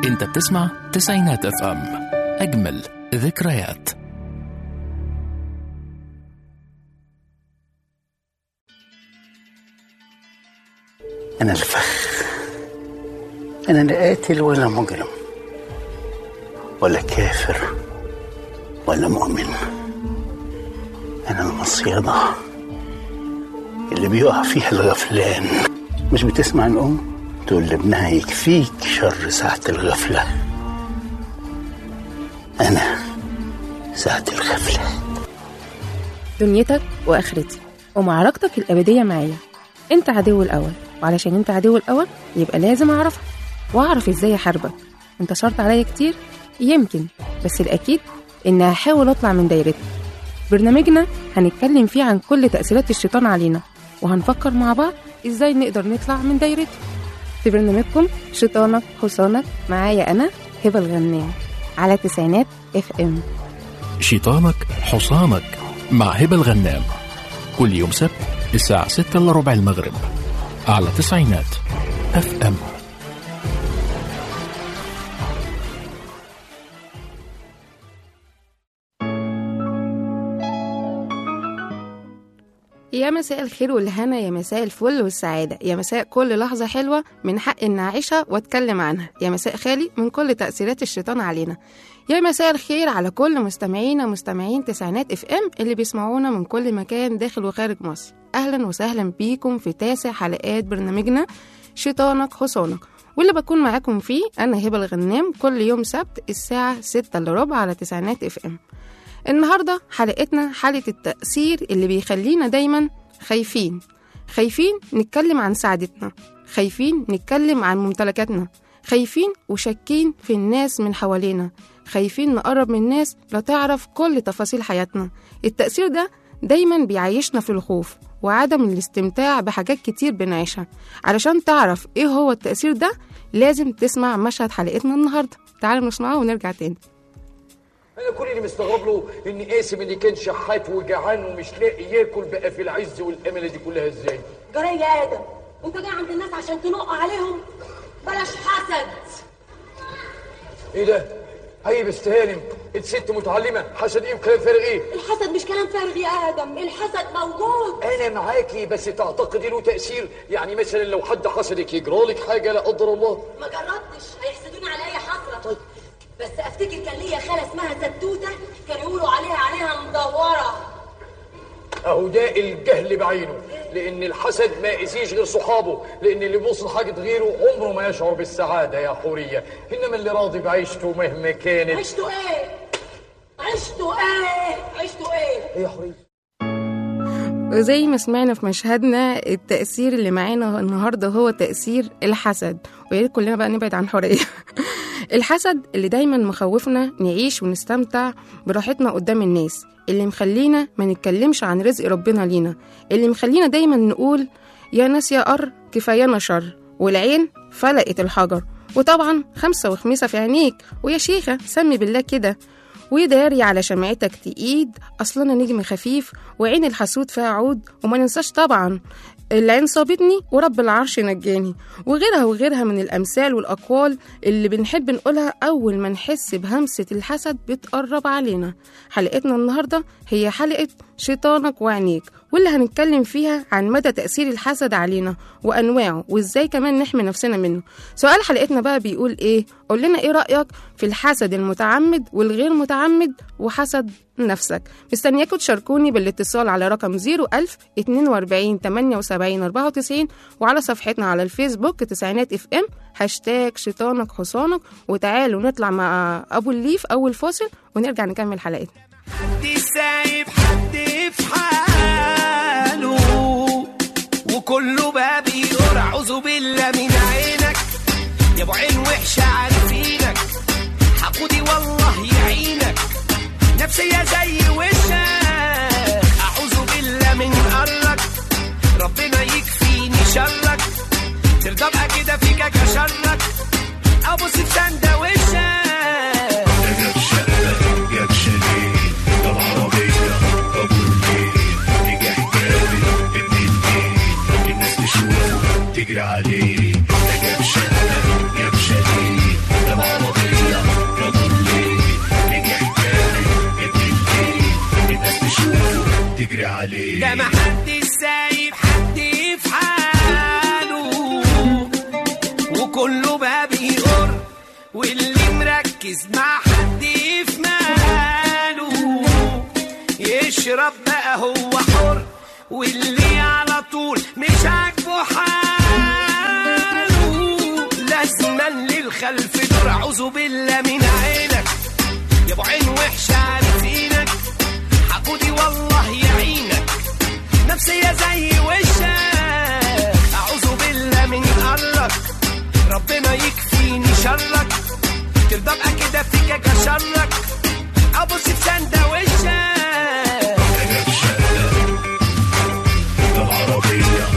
انت بتسمع تسعينات اف ام اجمل ذكريات أنا الفخ أنا لا قاتل ولا مجرم ولا كافر ولا مؤمن أنا المصيدة اللي بيقع فيها الغفلان مش بتسمع الأم تقول لابنها يكفيك شر ساعة الغفلة أنا ساعة الغفلة دنيتك واخرتي ومعركتك الابديه معايا انت عدو الاول وعلشان انت عدو الاول يبقى لازم اعرفك واعرف ازاي احاربك انت شرط عليا كتير يمكن بس الاكيد ان هحاول اطلع من دايرتك برنامجنا هنتكلم فيه عن كل تاثيرات الشيطان علينا وهنفكر مع بعض ازاي نقدر نطلع من دايرته في برنامجكم شيطانك حصانك معايا انا هبه الغنام على تسعينات اف ام شيطانك حصانك مع هبة الغنام كل يوم سبت الساعة 6 إلا ربع المغرب على تسعينات اف ام يا مساء الخير والهنا يا مساء الفل والسعادة يا مساء كل لحظة حلوة من حق إن أعيشها وأتكلم عنها يا مساء خالي من كل تأثيرات الشيطان علينا يا مساء الخير على كل مستمعينا مستمعين تسعينات اف ام اللي بيسمعونا من كل مكان داخل وخارج مصر أهلا وسهلا بيكم في تاسع حلقات برنامجنا شيطانك حصانك واللي بكون معاكم فيه أنا هبة الغنام كل يوم سبت الساعة 6 إلا ربع على تسعينات اف ام النهارده حلقتنا حالة التأثير اللي بيخلينا دايما خايفين خايفين نتكلم عن سعادتنا خايفين نتكلم عن ممتلكاتنا خايفين وشاكين في الناس من حوالينا خايفين نقرب من الناس لا تعرف كل تفاصيل حياتنا التأثير ده دايما بيعيشنا في الخوف وعدم الاستمتاع بحاجات كتير بنعيشها علشان تعرف ايه هو التأثير ده لازم تسمع مشهد حلقتنا النهارده تعالوا نسمعه ونرجع تاني انا كل اللي مستغرب له ان قاسم اللي كان شحات وجعان ومش لاقي ياكل بقى في العز والامله دي كلها ازاي جري يا ادم انت جاي عند الناس عشان تنق عليهم بلاش حسد ايه ده عيب استهانم الست متعلمه حسد ايه وكلام فارغ ايه الحسد مش كلام فارغ يا ادم الحسد موجود انا معاكي بس تعتقدي له تاثير يعني مثلا لو حد حسدك يجرالك حاجه لا قدر الله ما جربتش هيحسدوني على اي حسره طيب بس افتكر كان ليا خاله اسمها ستوته كانوا يقولوا عليها عليها مدوره اهو ده الجهل بعينه لان الحسد ما يأذيش غير صحابه لان اللي بيبص لحاجه غيره عمره ما يشعر بالسعاده يا حوريه انما اللي راضي بعيشته مهما كانت عشتوا ايه عشتوا ايه عشتوا ايه ايه يا حوريه وزي ما سمعنا في مشهدنا التأثير اللي معانا النهاردة هو تأثير الحسد ويا ريت كلنا بقى نبعد عن حرية الحسد اللي دايما مخوفنا نعيش ونستمتع براحتنا قدام الناس اللي مخلينا ما نتكلمش عن رزق ربنا لينا اللي مخلينا دايما نقول يا ناس يا قر كفايانا شر والعين فلقت الحجر وطبعا خمسة وخميسة في عينيك ويا شيخة سمي بالله كده وداري على شمعتك تقيد أصلنا نجم خفيف وعين الحسود فيها عود وما ننساش طبعا العين صابتني ورب العرش نجاني وغيرها وغيرها من الأمثال والأقوال اللي بنحب نقولها أول ما نحس بهمسة الحسد بتقرب علينا حلقتنا النهاردة هي حلقة شيطانك وعينيك واللي هنتكلم فيها عن مدى تأثير الحسد علينا وأنواعه وإزاي كمان نحمي نفسنا منه سؤال حلقتنا بقى بيقول إيه قول لنا إيه رأيك في الحسد المتعمد والغير متعمد وحسد نفسك مستنياكم تشاركوني بالاتصال على رقم 01000 42 78 94 وعلى صفحتنا على الفيسبوك تسعينات اف ام هاشتاج شيطانك حصانك وتعالوا نطلع مع ابو الليف اول فاصل ونرجع نكمل حلقتنا حد سايب حد في حاله وكله بقى بيقول اعوذ بالله من عينك يا ابو عين وحشه عارفينك حقودي والله يعينك نفسية زي وشك اعوذ بالله من قرك ربنا يكفيني شرك ترضى بقى كده فيك كشرك ابص في سندة وشك جاب شقة جاب شاليه جاب عربية أبو الليل نجح جامد ابن البيت الناس تشوفه تجري عليه ده جاب شقة جاب شاليه جاب عربية تجري عليه ده محدش سايب حد في حاله وكله بقى بيقر واللي مركز مع حد في ماله يشرب بقى هو حر واللي على طول مش عاجبه حاله لازما للخلف دور اعوذ بالله من عينك يا ابو عين وحشه عارفينك حقودي والله يعينك نفسية زي وشك أعوذ بالله من قرك ربنا يكفيني شرك ترضى ابقى كده فيك شرك أبص في سندوتشك انا في شقة ده العربية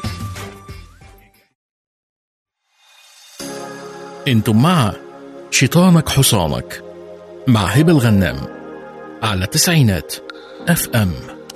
انتم مع شيطانك حصانك مع هبة الغنام على تسعينات اف ام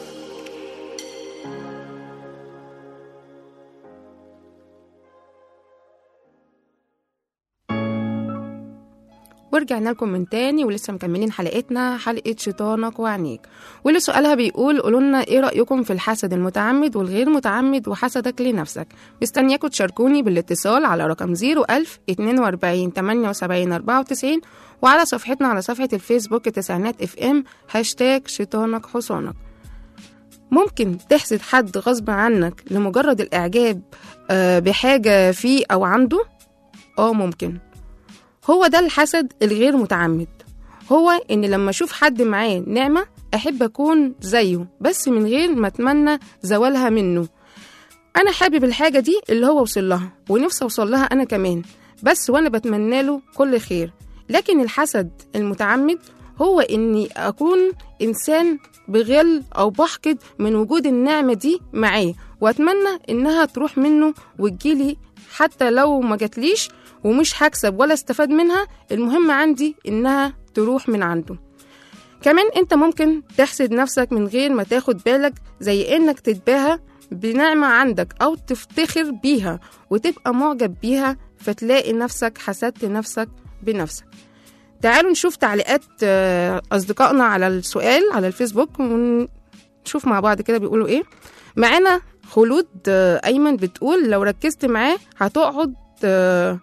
ورجعنا لكم من تاني ولسه مكملين حلقتنا حلقة شيطانك وعينيك واللي سؤالها بيقول قولوا لنا ايه رأيكم في الحسد المتعمد والغير متعمد وحسدك لنفسك مستنياكم تشاركوني بالاتصال على رقم 01000 42 78 94 وعلى صفحتنا على صفحة الفيسبوك تسعينات اف ام هاشتاج شيطانك حصانك ممكن تحسد حد غصب عنك لمجرد الإعجاب آه، بحاجة فيه أو عنده؟ اه ممكن هو ده الحسد الغير متعمد هو ان لما اشوف حد معاه نعمه احب اكون زيه بس من غير ما اتمنى زوالها منه انا حابب الحاجه دي اللي هو وصل لها ونفسي اوصل لها انا كمان بس وانا بتمنى له كل خير لكن الحسد المتعمد هو اني اكون انسان بغل او بحقد من وجود النعمه دي معاه واتمنى انها تروح منه وتجيلي حتى لو ما جاتليش ومش هكسب ولا استفاد منها المهم عندي انها تروح من عنده كمان انت ممكن تحسد نفسك من غير ما تاخد بالك زي انك تتباهى بنعمة عندك او تفتخر بيها وتبقى معجب بيها فتلاقي نفسك حسدت نفسك بنفسك تعالوا نشوف تعليقات آه، اصدقائنا على السؤال على الفيسبوك ونشوف مع بعض كده بيقولوا ايه معانا خلود آه، ايمن بتقول لو ركزت معاه هتقعد آه،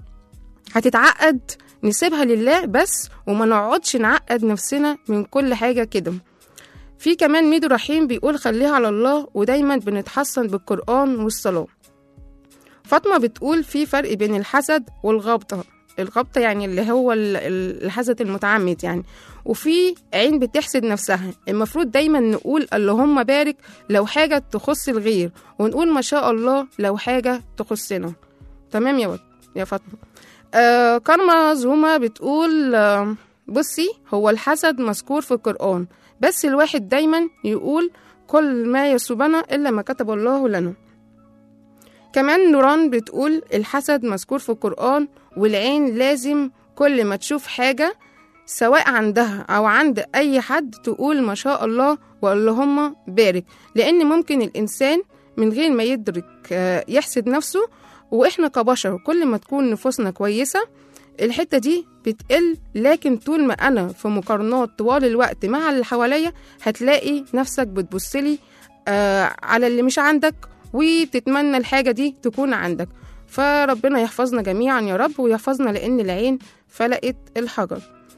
هتتعقد نسيبها لله بس وما نقعدش نعقد نفسنا من كل حاجة كده في كمان ميدو رحيم بيقول خليها على الله ودايما بنتحصن بالقرآن والصلاة فاطمة بتقول في فرق بين الحسد والغبطة الغبطة يعني اللي هو ال- ال- الحسد المتعمد يعني وفي عين بتحسد نفسها المفروض دايما نقول اللهم بارك لو حاجة تخص الغير ونقول ما شاء الله لو حاجة تخصنا تمام يا وط... يا فاطمة آه كارما زوما بتقول آه بصي هو الحسد مذكور في القرآن بس الواحد دايما يقول كل ما يصيبنا إلا ما كتب الله لنا كمان نوران بتقول الحسد مذكور في القرآن والعين لازم كل ما تشوف حاجة سواء عندها أو عند أي حد تقول ما شاء الله واللهم بارك لأن ممكن الإنسان من غير ما يدرك آه، يحسد نفسه وإحنا كبشر كل ما تكون نفوسنا كويسة الحتة دي بتقل لكن طول ما أنا في مقارنات طوال الوقت مع اللي حواليا هتلاقي نفسك بتبصلي آه على اللي مش عندك وبتتمنى الحاجة دي تكون عندك فربنا يحفظنا جميعا يا رب ويحفظنا لأن العين فلقت الحجر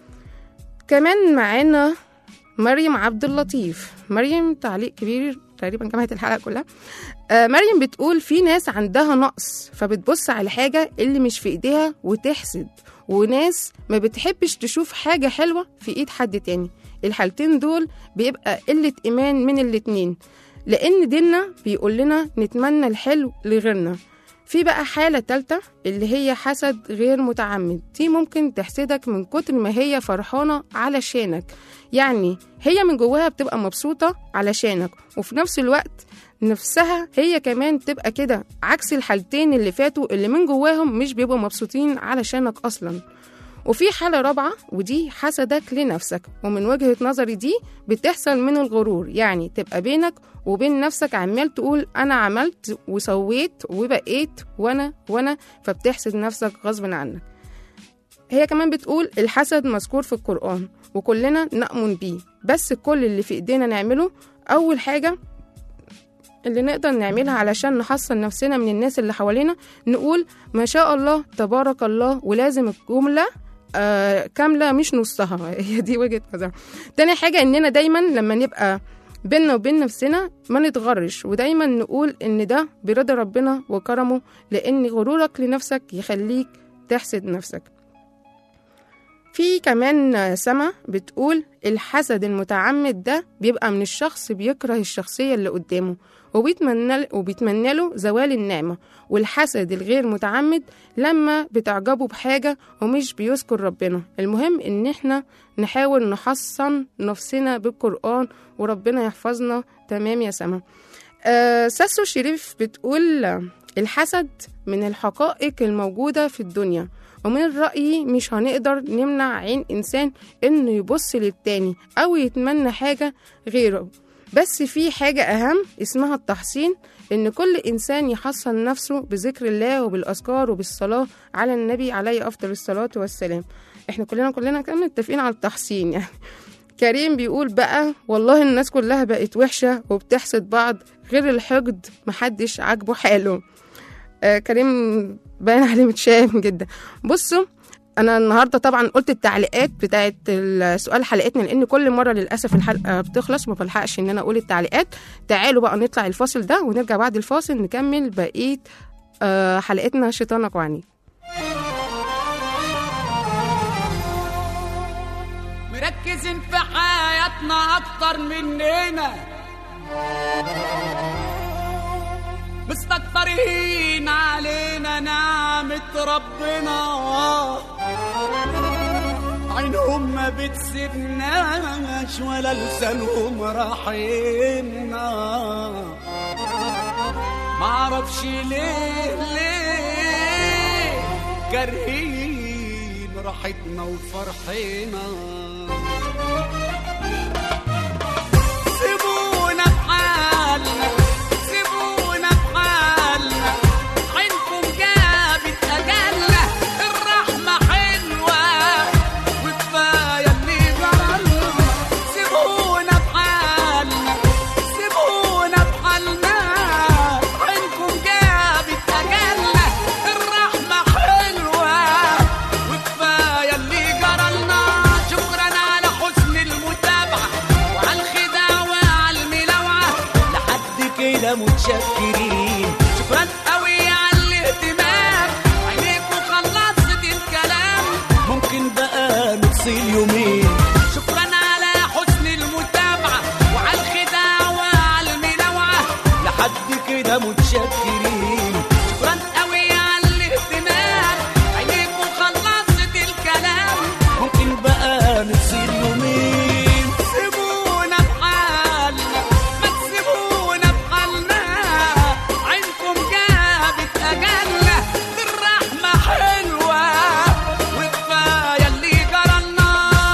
كمان معانا مريم عبد اللطيف مريم تعليق كبير تقريبا جمعت الحلقة كلها آه مريم بتقول في ناس عندها نقص فبتبص على الحاجة اللي مش في ايديها وتحسد وناس ما بتحبش تشوف حاجة حلوة في ايد حد تاني الحالتين دول بيبقى قلة ايمان من الاتنين لان ديننا بيقول لنا نتمنى الحلو لغيرنا في بقى حالة تالتة اللي هي حسد غير متعمد دي ممكن تحسدك من كتر ما هي فرحانة علشانك يعني هي من جواها بتبقى مبسوطة علشانك وفي نفس الوقت نفسها هي كمان تبقى كده عكس الحالتين اللي فاتوا اللي من جواهم مش بيبقوا مبسوطين علشانك أصلا وفي حالة رابعة ودي حسدك لنفسك ومن وجهة نظري دي بتحصل من الغرور يعني تبقى بينك وبين نفسك عمال تقول أنا عملت وسويت وبقيت وأنا وأنا فبتحسد نفسك غصب عنك هي كمان بتقول الحسد مذكور في القرآن وكلنا نأمن بيه بس كل اللي في إيدينا نعمله أول حاجة اللي نقدر نعملها علشان نحصن نفسنا من الناس اللي حوالينا نقول ما شاء الله تبارك الله ولازم الجملة آه كاملة مش نصها هي دي وجهة نظر تاني حاجة إننا دايما لما نبقى بينا وبين نفسنا ما نتغرش ودايما نقول إن ده برضا ربنا وكرمه لأن غرورك لنفسك يخليك تحسد نفسك في كمان سما بتقول الحسد المتعمد ده بيبقى من الشخص بيكره الشخصية اللي قدامه وبيتمنى وبيتمنى له زوال النعمة والحسد الغير متعمد لما بتعجبه بحاجة ومش بيذكر ربنا المهم إن إحنا نحاول نحصن نفسنا بالقرآن وربنا يحفظنا تمام يا سما آه ساسو شريف بتقول الحسد من الحقائق الموجودة في الدنيا ومن رأيي مش هنقدر نمنع عين إنسان إنه يبص للتاني أو يتمنى حاجة غيره بس في حاجة أهم اسمها التحصين إن كل إنسان يحصن نفسه بذكر الله وبالأذكار وبالصلاة على النبي عليه أفضل الصلاة والسلام إحنا كلنا كلنا كنا متفقين على التحصين يعني كريم بيقول بقى والله الناس كلها بقت وحشة وبتحسد بعض غير الحقد محدش عاجبه حاله آه كريم باين عليه متشائم جدا بصوا انا النهارده طبعا قلت التعليقات بتاعت سؤال حلقتنا لان كل مره للاسف الحلقه بتخلص ما بلحقش ان انا اقول التعليقات تعالوا بقى نطلع الفاصل ده ونرجع بعد الفاصل نكمل بقيه آه حلقتنا شيطانك وعني مركزين في حياتنا اكتر مننا مستكترين علينا نعمة ربنا عينهم ما بتسيبناش ولا لسانهم راحينا معرفش ليه ليه كارهين راحتنا وفرحنا سيبونا بحالنا سيبونا بحالنا عينكم جابت أجلنا الرحمة حلوة وكفاية اللي جرالنا سيبونا بحالنا سيبونا بحالنا عينكم جابت أجلنا الرحمة حلوة وكفاية اللي جرالنا شكرا على حسن المتابعة وعلى الخداع وعلى الملاوعة لحد كده متشكرين شكرا قوي على الاهتمام عينيكوا خلصت الكلام ممكن بقى نفصل يومين شكرا على حسن المتابعة وعلى الخداع وعلى المنوعة لحد كده متشكرين شكرا قوي على الاهتمام عينيكوا خلصت الكلام ممكن بقى نفصل يومين سيبونا بحالنا ما تسيبونا بحالنا عينكم جابت أجلنا بالرحمة حلوة وكفاية اللي جرالنا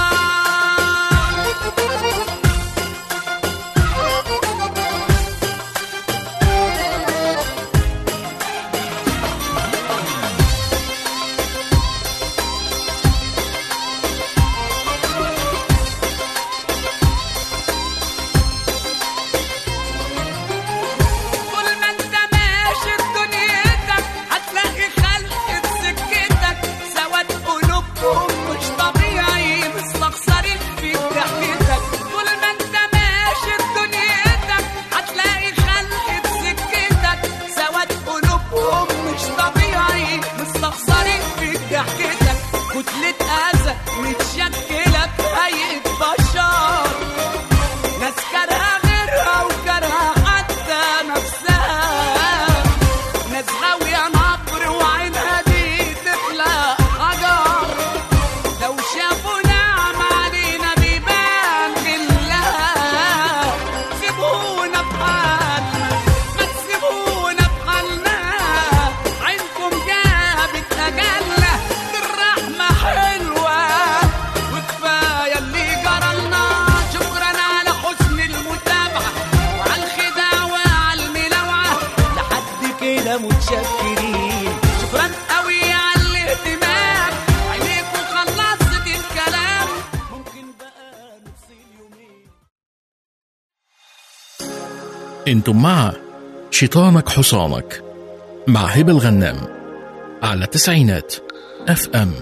طول ما انت ماشي بدنيتك هتلاقي خلق بسكتك سواد قلوبهم مش طبيعي مستخسرين في ضحكتك طول ما انت ماشي بدنيتك هتلاقي خلق بسكتك سواد قلوبهم مش طبيعي مستخسرين في ضحكتك كتلة أذى متشكلة بهيئة بشر ناس كارهة غيرها وكارهة حتى نفسها ناس غاوية نقر وعينها دي تخلق حجر لو شافوا نعم علينا بيبان غلها سيبونا بحالنا ما تسيبونا بحالنا عينكم جابت أجلنا بالرحمة حلوة وكفاية اللي جرالنا شكرا على حسن المتابعة وعلى الخداع وعلى الملاوعة لحد كده متشكرين شكرا قوي على الاهتمام عينيكوا خلصت الكلام ممكن بقى نفصل يومين انتم مع شيطانك حصانك مع هبة الغنام على تسعينات اف ام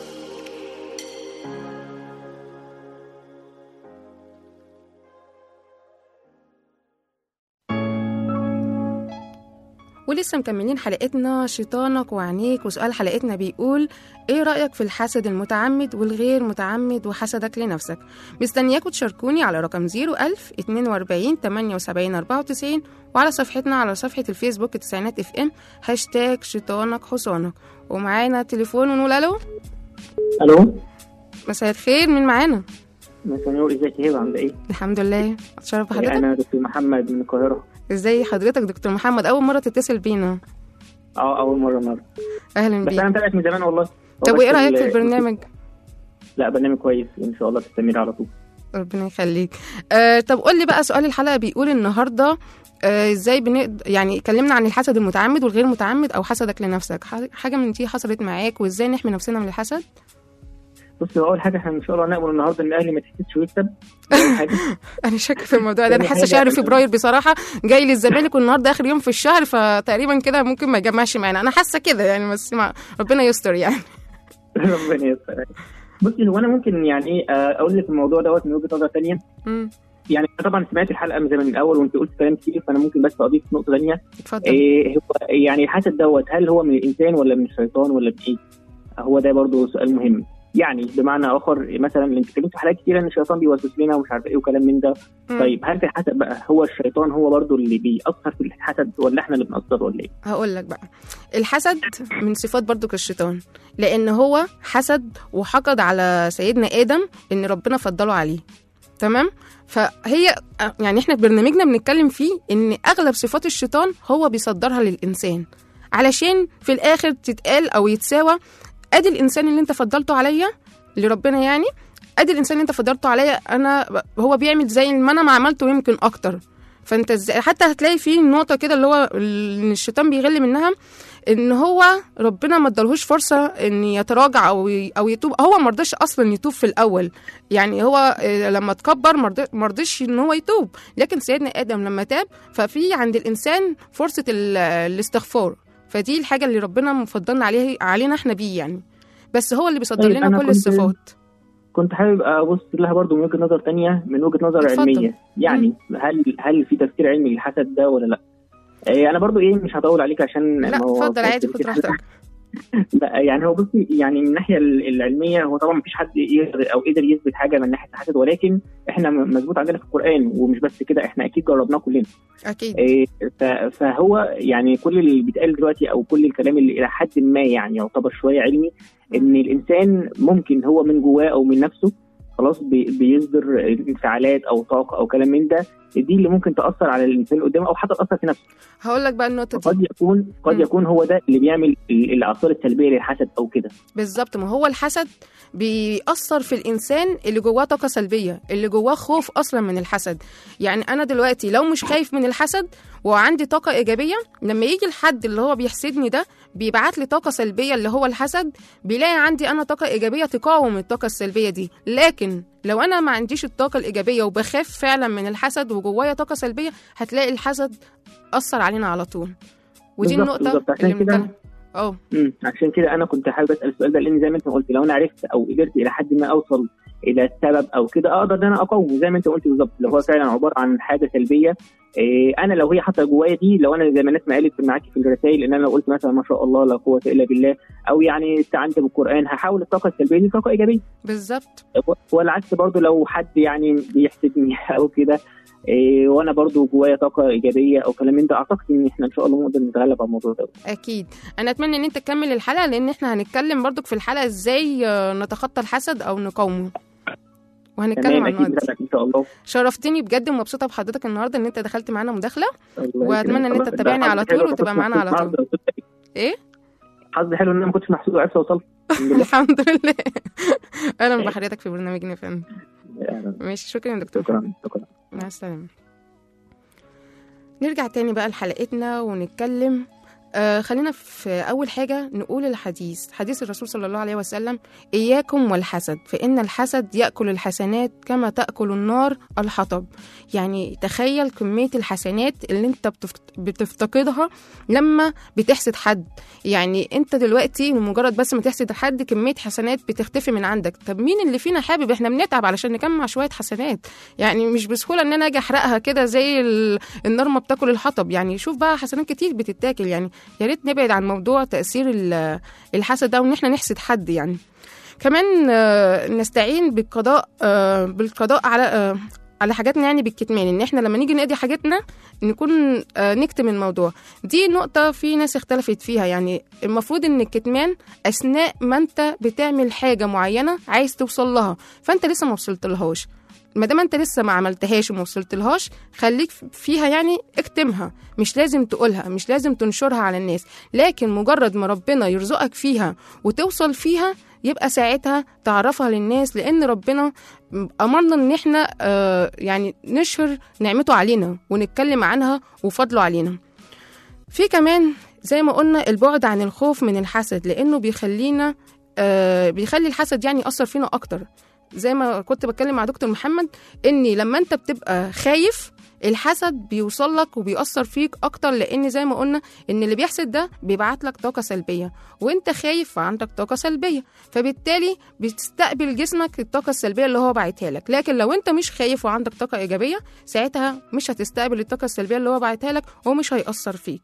ولسه مكملين حلقتنا شيطانك وعينيك وسؤال حلقتنا بيقول ايه رأيك في الحسد المتعمد والغير متعمد وحسدك لنفسك مستنياكم تشاركوني على رقم 01000 42 78 94 وعلى صفحتنا على صفحة الفيسبوك تسعينات اف ام هاشتاج شيطانك حصانك ومعانا تليفون ونقول الو الو مساء الخير مين معانا مساء النور ازيك يا هبه عامله ايه؟ الحمد لله اتشرف بحضرتك انا دكتور محمد من القاهره ازاي حضرتك دكتور محمد اول مرة تتصل بينا اه اول مره مره اهلا بس انا بيك متابعك من زمان والله طب هو وايه بس رأيك في ال- البرنامج لا برنامج كويس ان شاء الله تستمر على طول ربنا يخليك آه طب قول لي بقى سؤال الحلقه بيقول النهارده آه ازاي بنقد... يعني اتكلمنا عن الحسد المتعمد والغير متعمد او حسدك لنفسك ح- حاجه من دي حصلت معاك وازاي نحمي نفسنا من الحسد بص هو اول حاجه احنا ان شاء الله نامل النهارده ان الاهلي ما تحسدش ويكسب دي أول حاجه انا شاكه في الموضوع ده انا تاني حاسه حاجة شهر أنت- فبراير بصراحه جاي للزمالك والنهارده اخر يوم في الشهر فتقريبا كده ممكن ما يجمعش معانا انا حاسه كده يعني بس ما... ربنا يستر يعني ربنا يستر بصي هو انا ممكن يعني ايه آه، اقول لك الموضوع دوت من وجهه نظر ثانيه مم، يعني انا طبعا سمعت الحلقه من زمان من الاول وانت قلت كلام كتير فانا ممكن بس اضيف نقطه ثانيه اتفضل إيه هو يعني الحسد دوت هل هو من الانسان ولا من الشيطان ولا من ايه؟ هو ده برضو سؤال مهم يعني بمعنى اخر مثلا انت اتكلمت في حلقات كتير ان الشيطان بيوسوس لنا ومش عارف ايه وكلام من ده مم. طيب هل في الحسد بقى هو الشيطان هو برضو اللي بيأثر في الحسد ولا احنا اللي بنأثر ولا ايه؟ هقول لك بقى الحسد من صفات برضو الشيطان لان هو حسد وحقد على سيدنا ادم ان ربنا فضله عليه تمام فهي يعني احنا في برنامجنا بنتكلم فيه ان اغلب صفات الشيطان هو بيصدرها للانسان علشان في الاخر تتقال او يتساوى ادي الانسان اللي انت فضلته عليا لربنا يعني ادي الانسان اللي انت فضلته عليا انا هو بيعمل زي ما انا ما عملته يمكن اكتر فانت ازاي حتى هتلاقي فيه نقطه كده اللي هو ان الشيطان بيغل منها ان هو ربنا ما ادالهوش فرصه ان يتراجع او ي- او يتوب هو ما رضاش اصلا يتوب في الاول يعني هو آه، لما اتكبر ما رض- ما رضيش ان هو يتوب لكن سيدنا ادم لما تاب ففي عند الانسان فرصه ال- الاستغفار فدي الحاجه اللي ربنا مفضلنا عليها علينا احنا بيه يعني بس هو اللي بيصدر طيب، لنا أنا كل كنت- الصفات كنت حابب ابص لها برضو من وجهه نظر تانية من وجهه نظر اتفضل. علميه يعني هل هل في تفسير علمي للحسد ده ولا لا؟ إيه انا برضو ايه مش هطول عليك عشان لا ما هو اتفضل عادي في خد راحتك لا يعني هو بصي يعني من الناحيه العلميه هو طبعا مفيش حد يقدر او قدر يثبت حاجه من ناحيه الحسد ولكن احنا م- مظبوط عندنا في القران ومش بس كده احنا اكيد جربناه كلنا اكيد إيه، ف- فهو يعني كل اللي بيتقال دلوقتي او كل الكلام اللي الى حد ما يعني يعتبر شويه علمي ان الانسان ممكن هو من جواه او من نفسه خلاص بي- بيصدر انفعالات او طاقه او كلام من ده دي اللي ممكن تاثر على الانسان اللي قدامه او حتى تاثر في نفسه هقول لك بقى النقطه دي قد يكون قد مم. يكون هو ده اللي بيعمل ال- الاثار السلبيه للحسد او كده بالظبط ما هو الحسد بيأثر في الإنسان اللي جواه طاقة سلبية اللي جواه خوف أصلا من الحسد يعني أنا دلوقتي لو مش خايف من الحسد وعندي طاقة إيجابية لما يجي الحد اللي هو بيحسدني ده بيبعت لي طاقة سلبية اللي هو الحسد بيلاقي عندي أنا طاقة إيجابية تقاوم الطاقة السلبية دي لكن لو أنا ما عنديش الطاقة الإيجابية وبخاف فعلا من الحسد وجوايا طاقة سلبية هتلاقي الحسد أثر علينا على طول ودي بالظبط- النقطة بالظبط. عشان اللي كده- بنتكلم اه امم عشان كده انا كنت حابب اسال السؤال ده لان زي ما انت قلت لو انا عرفت او قدرت الى حد ما اوصل الى السبب او كده اقدر ان انا اقاومه زي ما انت قلت بالظبط لو هو فعلا عباره عن حاجه سلبيه إيه انا لو هي حاطه جوايا دي لو انا زي ما الناس ما قالت معاكي في الرسائل ان انا لو قلت مثلا ما شاء الله لا قوه الا بالله او يعني استعنت بالقران هحاول الطاقه السلبيه دي طاقه ايجابيه بالظبط والعكس برضو لو حد يعني بيحسدني او كده إيه وانا برضو جوايا طاقه ايجابيه او كلام من ده اعتقد ان احنا ان شاء الله نقدر نتغلب على الموضوع ده اكيد انا اتمنى ان انت تكمل الحلقه لان احنا هنتكلم برضك في الحلقه ازاي آه، نتخطى الحسد او نقاومه وهنتكلم تمام عن اكيد النقط دي بتابعك ان شاء الله شرفتني بجد ومبسوطه بحضرتك النهارده ان انت دخلت معانا مداخله الله وأتمنى إن يكرمك. أنت تتابعني ده على حظي حلو طول إن وتبقى ما معانا على كنتش طول. معاك. ايه حظي حلو ان انا ما كنتش محسوب وعرفت اوصل الحمد لله الحمد لله اهلا بحضرتك في برنامجنا يا فندم يعني ماشي شكرا يا دكتور شكرا شكرا مع السلامة نرجع تاني بقى لحلقتنا ونتكلم آه خلينا في أول حاجة نقول الحديث حديث الرسول صلى الله عليه وسلم إياكم والحسد فإن الحسد يأكل الحسنات كما تأكل النار الحطب يعني تخيل كمية الحسنات اللي انت بتفت- بتفتقدها لما بتحسد حد يعني انت دلوقتي مجرد بس ما تحسد حد كمية حسنات بتختفي من عندك طب مين اللي فينا حابب احنا بنتعب علشان نجمع شوية حسنات يعني مش بسهولة ان انا اجي احرقها كده زي ال- النار ما بتاكل الحطب يعني شوف بقى حسنات كتير بتتاكل يعني يا ريت نبعد عن موضوع تأثير ال- الحسد ده وان احنا نحسد حد يعني كمان آه، نستعين بالقضاء آه، بالقضاء على آه، على حاجاتنا يعني بالكتمان ان احنا لما نيجي نقضي حاجاتنا نكون آه، نكتم الموضوع دي نقطة في ناس اختلفت فيها يعني المفروض ان الكتمان اثناء ما انت بتعمل حاجة معينة عايز توصل لها فانت لسه ما وصلت لهاش ما دام انت لسه ما عملتهاش وما وصلت لهاش خليك فيها يعني اكتمها مش لازم تقولها مش لازم تنشرها على الناس لكن مجرد ما ربنا يرزقك فيها وتوصل فيها يبقى ساعتها تعرفها للناس لان ربنا امرنا ان احنا آه يعني نشهر نعمته علينا ونتكلم عنها وفضله علينا في كمان زي ما قلنا البعد عن الخوف من الحسد لانه بيخلينا آه بيخلي الحسد يعني ياثر فينا اكتر زي ما كنت بتكلم مع دكتور محمد اني لما انت بتبقى خايف الحسد بيوصل لك وبيأثر فيك اكتر لان زي ما قلنا ان اللي بيحسد ده بيبعت لك طاقه سلبيه وانت خايف فعندك طاقه سلبيه فبالتالي بتستقبل جسمك الطاقه السلبيه اللي هو باعتها لك لكن لو انت مش خايف وعندك طاقه ايجابيه ساعتها مش هتستقبل الطاقه السلبيه اللي هو باعتها لك ومش هيأثر فيك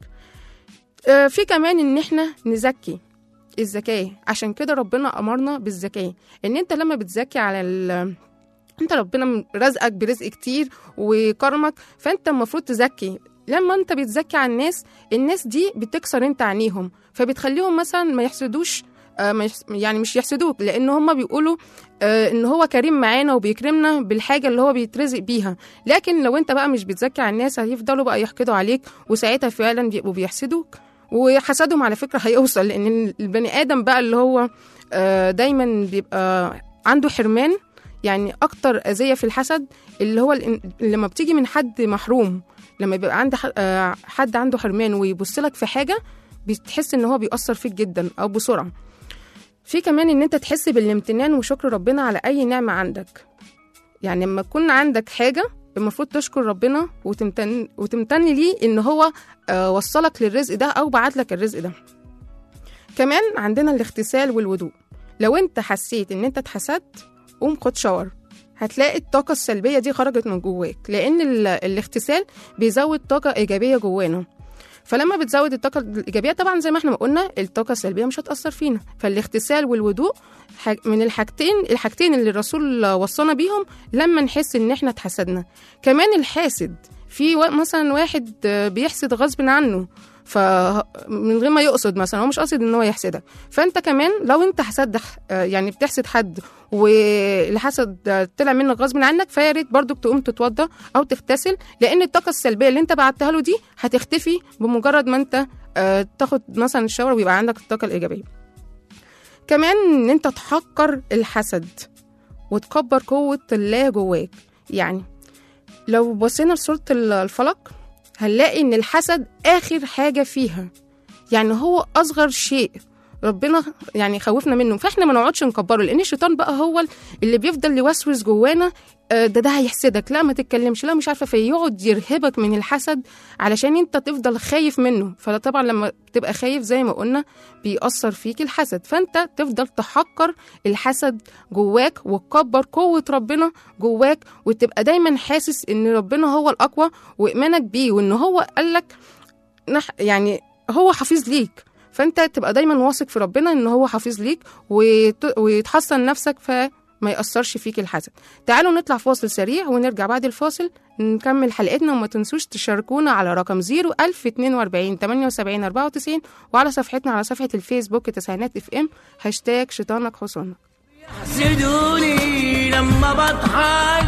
آه، في كمان ان احنا نزكي الزكاة عشان كده ربنا أمرنا بالزكاة إن أنت لما بتزكي على ال أنت ربنا رزقك برزق كتير وكرمك فأنت المفروض تزكي لما أنت بتزكي على الناس الناس دي بتكسر أنت عينيهم فبتخليهم مثلا ما يحسدوش آه، ما يحس- يعني مش يحسدوك لان هم بيقولوا آه، ان هو كريم معانا وبيكرمنا بالحاجه اللي هو بيترزق بيها لكن لو انت بقى مش بتزكي على الناس هيفضلوا بقى يحقدوا عليك وساعتها فعلا بيبقوا بيحسدوك وحسدهم على فكره هيوصل لان البني ادم بقى اللي هو آه، دايما بيبقى عنده حرمان يعني اكتر اذيه في الحسد اللي هو الإن- لما بتيجي من حد محروم لما بيبقى عند ح- آه، حد عنده حرمان ويبص لك في حاجه بتحس ان هو بيأثر فيك جدا او بسرعه في كمان ان انت تحس بالامتنان وشكر ربنا على اي نعمه عندك يعني لما تكون عندك حاجه المفروض تشكر ربنا وتمتن وتمتن ليه ان هو آه، وصلك للرزق ده او بعت لك الرزق ده كمان عندنا الاغتسال والوضوء لو انت حسيت ان انت اتحسدت قوم خد شاور هتلاقي الطاقة السلبية دي خرجت من جواك لأن ال- الاغتسال بيزود طاقة إيجابية جوانا فلما بتزود الطاقة الإيجابية طبعا زي ما احنا ما قلنا الطاقة السلبية مش هتأثر فينا فالاغتسال والوضوء حاج- من الحاجتين الحاجتين اللي الرسول وصانا بيهم لما نحس ان احنا اتحسدنا كمان الحاسد في وا- مثلا واحد آه، بيحسد غصب عنه فمن غير ما يقصد مثلا هو مش قاصد ان هو يحسدك فانت كمان لو انت حسد آه، يعني بتحسد حد والحسد آه، طلع منك غصب عنك فيا ريت برضك تقوم تتوضى او تغتسل لان الطاقه السلبيه اللي انت بعتها له دي هتختفي بمجرد ما انت آه، تاخد مثلا الشاور ويبقى عندك الطاقه الايجابيه كمان ان انت تحقر الحسد وتكبر قوه الله جواك يعني لو بصينا لصوره ال- الفلق هنلاقي ان الحسد اخر حاجه فيها يعني هو اصغر شيء ربنا يعني خوفنا منه فاحنا ما نقعدش نكبره لان الشيطان بقى هو اللي بيفضل يوسوس جوانا آه، ده ده هيحسدك لا ما تتكلمش لا مش عارفه فيقعد يرهبك من الحسد علشان انت تفضل خايف منه فطبعا لما تبقى خايف زي ما قلنا بيأثر فيك الحسد فانت تفضل تحقر الحسد جواك وتكبر قوة ربنا جواك وتبقى دايما حاسس ان ربنا هو الأقوى وإيمانك بيه وان هو قالك نح يعني هو حفيظ ليك فانت تبقى دايما واثق في ربنا ان هو حفيظ ليك وت... وتحصن نفسك فما يأثرش فيك الحسد تعالوا نطلع فاصل سريع ونرجع بعد الفاصل نكمل حلقتنا وما تنسوش تشاركونا على رقم 01042 78 94 وعلى صفحتنا على صفحة الفيسبوك تسعينات اف ام هاشتاج شيطانك حصانك يحسدوني لما بضحك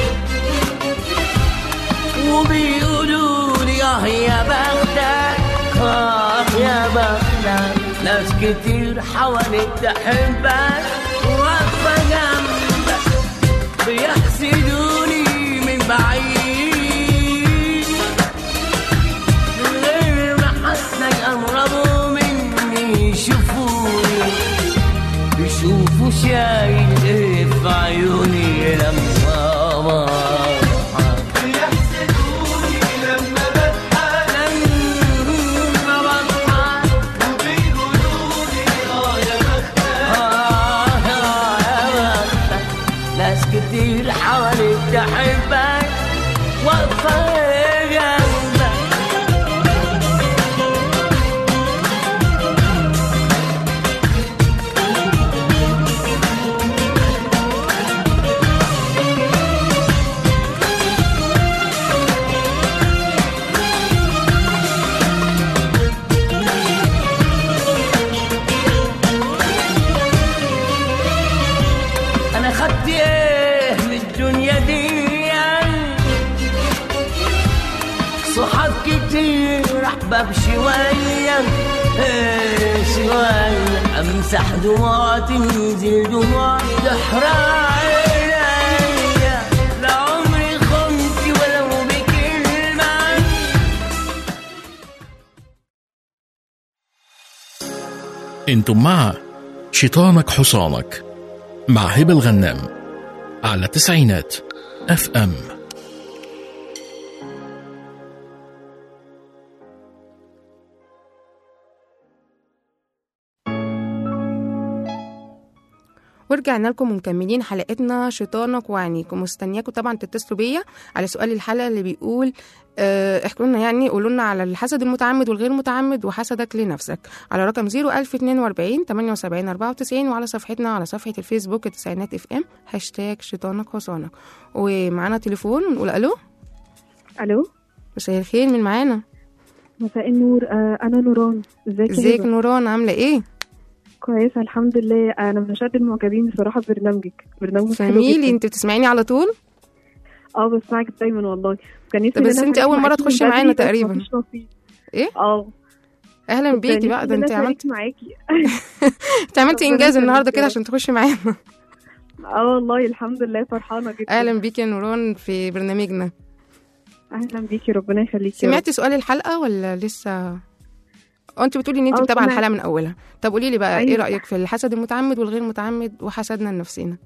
وبيقولوا لي اه يا بختك اه يا بختك ناس كتير حواليك تحبك واقفة جنبك بيحسدوني من بعيد من غير ما حسك امرض يشوفوني يشوفوا شايل ايه في عيوني لما بضحك يحسدوني لما بضحك لما بضحك وبيقولوا لي اه يا بختك آه يا بختك ناس كتير حواليك تحبك واقفة جنبك انا خدت ايه من الدنيا دي صحاب كتير احباب شوية إيه شوية امسح دموع تنزل دموع تحرق عينيا لعمري خنت ولو بكلمة انتم مع شيطانك حصانك مع هبة الغنام على تسعينات اف ام ورجعنا لكم ومكملين حلقتنا شيطانك وعينيكم مستنياكم طبعا تتصلوا بيا على سؤال الحلقه اللي بيقول آه، احكوا لنا يعني قولوا لنا على الحسد المتعمد والغير متعمد وحسدك لنفسك على رقم 01042 78 94 وعلى صفحتنا على صفحه الفيسبوك التسعينات اف ام هاشتاج شيطانك حصانك ومعانا تليفون نقول الو الو مساء الخير من معانا مساء النور آه انا نوران ازيك يا ازيك هبة؟ نوران عامله ايه كويسه الحمد لله انا من اشد المعجبين بصراحه ببرنامجك برنامج حلو فميلي جدا. انت بتسمعيني على طول اه بسمعك دايما والله كان نفسي طب إن بس أنا انت أشارك أول مرة معاكي من تخشي بدري، معانا بس تقريبا. مفيش نصيب. ايه اه اهلا كنت بيكي نفسي بقى ده إن انت أنا عملت أشارك معاكي انت عملتي ربنا انجاز يخليك النهارده يا كده رب. عشان تخشي معانا اه والله الحمد لله فرحانه جدا اهلا بيكي يا نوران في برنامجنا اهلا بيكي ربنا يخليكي يا رب. سمعتي سؤال الحلقه ولا لسه اه انت بتقولي ان انت اه، متابعه سمعت. الحلقه من اولها طب قولي لي بقى ايه أيوة. رايك في الحسد المتعمد والغير متعمد وحسدنا لنفسنا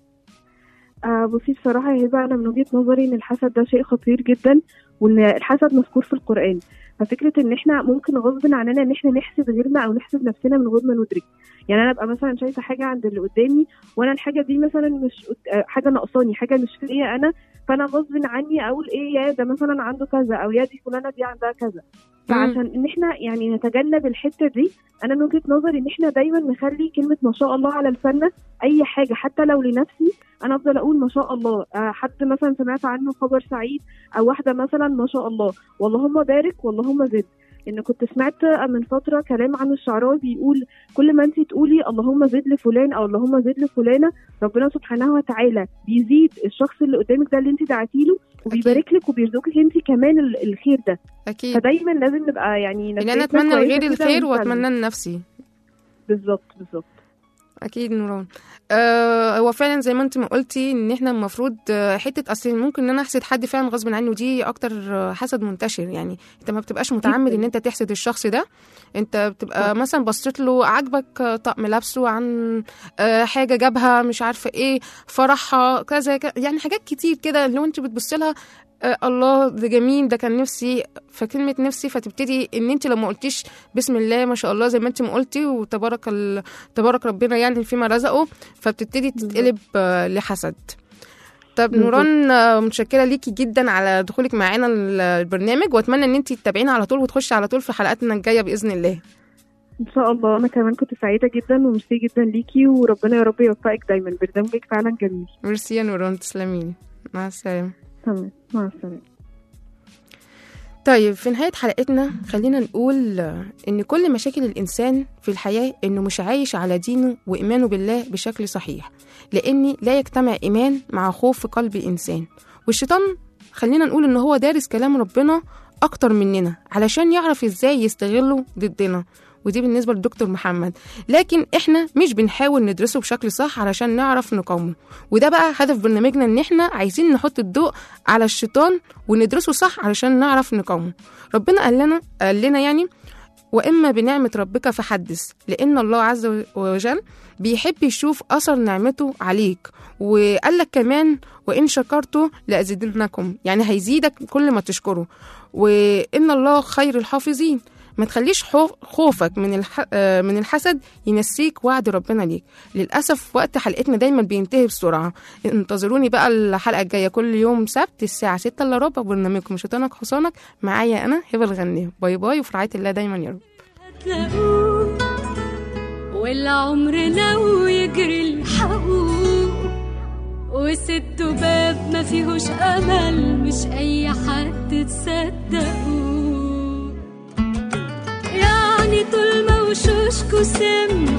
آه بصي بصراحة يا هبة أنا من وجهة نظري إن الحسد ده شيء خطير جدا وإن الحسد مذكور في القرآن ففكرة إن إحنا ممكن غصب عننا إن إحنا نحسد غيرنا أو نحسد نفسنا من غير ما ندرك يعني أنا أبقى مثلا شايفة حاجة عند اللي قدامي وأنا الحاجة دي مثلا مش آه، حاجة ناقصاني حاجة مش فيا أنا فأنا غصب عني أقول إيه يا ده مثلا عنده كذا أو يا دي فلانة دي عندها كذا فعشان ان احنا يعني نتجنب الحته دي انا من وجهه نظري ان احنا دايما نخلي كلمه ما شاء الله على لساننا اي حاجه حتى لو لنفسي انا افضل اقول ما شاء الله آه، حد مثلا سمعت عنه خبر سعيد او واحده مثلا ما شاء الله واللهم بارك واللهم زد ان كنت سمعت من فتره كلام عن الشعراوي بيقول كل ما انت تقولي اللهم زد لفلان او اللهم زد لفلانه ربنا سبحانه وتعالى بيزيد الشخص اللي قدامك ده اللي انت دعتي له وبيبارك لك وبيرزقك انت كمان ال- الخير ده اكيد فدايما لازم نبقى يعني ان انا نفسيتنا اتمنى كويسة لغيري كده الخير ونسلم. واتمنى لنفسي بالظبط بالظبط اكيد نوران آه هو فعلا زي ما انت ما قلتي ان احنا المفروض آه، حته اصل ممكن ان انا احسد حد فعلا غصب عني ودي اكتر آه، حسد منتشر يعني انت ما بتبقاش متعمد جداً. ان انت تحسد الشخص ده انت بتبقى مثلا بصيت له عاجبك آه، طقم لابسه عن آه، حاجه جابها مش عارفه ايه فرحها كذا كذا، يعني حاجات كتير كده اللي هو انت بتبص لها آه الله ده جميل ده كان نفسي فكلمة نفسي فتبتدي ان انت لو ما قلتيش بسم الله ما شاء الله زي ما انت ما قلتي وتبارك ال... تبارك ربنا يعني فيما رزقه فبتبتدي تتقلب آه، لحسد طب بالظبط. نوران آه، متشكره ليكي جدا على دخولك معانا ال- البرنامج واتمنى ان انت تتابعينا على طول وتخشي على طول في حلقاتنا الجايه باذن الله ان شاء الله انا كمان كنت سعيده جدا وميرسي جدا ليكي وربنا يا رب يوفقك دايما برنامجك فعلا جميل ميرسي يا نوران تسلميلي مع السلامه تمام مع السلامه طيب في نهاية حلقتنا خلينا نقول آه، إن كل مشاكل الإنسان في الحياة إنه مش عايش على دينه وإيمانه بالله بشكل صحيح لأن لا يجتمع إيمان مع خوف في قلب إنسان والشيطان خلينا نقول إن هو دارس كلام ربنا أكتر مننا علشان يعرف إزاي يستغله ضدنا ودي بالنسبة للدكتور محمد لكن إحنا مش بنحاول ندرسه بشكل صح علشان نعرف نقاومه وده بقى هدف برنامجنا إن إحنا عايزين نحط الضوء على الشيطان وندرسه صح علشان نعرف نقاومه ربنا قال لنا قال لنا يعني وإما بنعمة ربك فحدث لأن الله عز وجل بيحب يشوف أثر نعمته عليك وقال لك كمان وإن شكرته لأزيدنكم يعني هيزيدك كل ما تشكره وإن الله خير الحافظين ما تخليش حو- خوفك من الح... آه، من الحسد ينسيك وعد ربنا ليك للأسف وقت حلقتنا دايما بينتهي بسرعة انتظروني بقى الحلقة الجاية كل يوم سبت الساعة 6 إلا ربع برنامجكم شيطانك حصانك معايا أنا هبة الغنية باي باي وفي رعاية الله دايما يا رب تلاقوه والعمر لو يجري الحقوق وست باب ما فيهوش امل مش اي حد تصدقوه يعني طول ما وشوشكوا سم